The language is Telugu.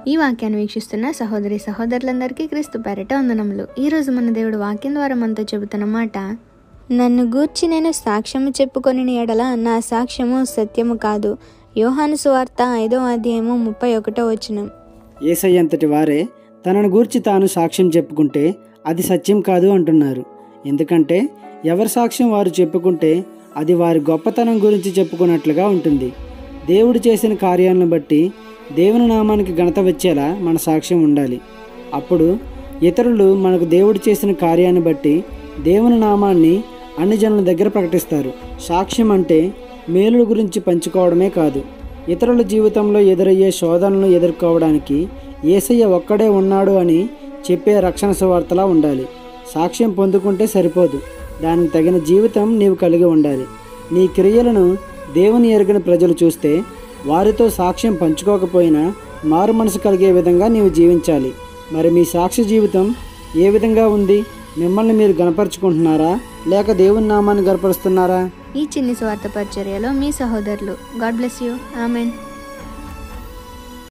ఈ వాక్యాన్ని వీక్షిస్తున్న సహోదరి సహోదరులందరికీ క్రీస్తు పేరిట వందనములు ఈరోజు మన దేవుడు వాక్యం ద్వారా మనతో చెబుతున్న మాట నన్ను గూర్చి నేను సాక్ష్యము చెప్పుకొని ఎడల నా సాక్ష్యము సత్యము కాదు యోహాను సువార్త ఐదో అధ్యాయము ముప్పై ఒకటో వచనం ఏసయ్యంతటి వారే తనను గూర్చి తాను సాక్ష్యం చెప్పుకుంటే అది సత్యం కాదు అంటున్నారు ఎందుకంటే ఎవరి సాక్ష్యం వారు చెప్పుకుంటే అది వారి గొప్పతనం గురించి చెప్పుకున్నట్లుగా ఉంటుంది దేవుడు చేసిన కార్యాలను బట్టి దేవుని నామానికి ఘనత వచ్చేలా మన సాక్ష్యం ఉండాలి అప్పుడు ఇతరులు మనకు దేవుడు చేసిన కార్యాన్ని బట్టి దేవుని నామాన్ని అన్ని జనుల దగ్గర ప్రకటిస్తారు సాక్ష్యం అంటే మేలుల గురించి పంచుకోవడమే కాదు ఇతరుల జీవితంలో ఎదురయ్యే శోధనలను ఎదుర్కోవడానికి ఏసయ్య ఒక్కడే ఉన్నాడు అని చెప్పే రక్షణ సువార్తలా ఉండాలి సాక్ష్యం పొందుకుంటే సరిపోదు దానికి తగిన జీవితం నీవు కలిగి ఉండాలి నీ క్రియలను దేవుని ఎరుగిన ప్రజలు చూస్తే వారితో సాక్ష్యం పంచుకోకపోయినా మారు మనసు కలిగే విధంగా నీవు జీవించాలి మరి మీ సాక్ష్య జీవితం ఏ విధంగా ఉంది మిమ్మల్ని మీరు గనపరుచుకుంటున్నారా లేక దేవుని నామాన్ని గనపరుస్తున్నారా ఈ చిన్ని స్వార్థ పరిచర్యలో మీ సహోదరులు గాడ్ బ్లెస్ యూ ఆమెన్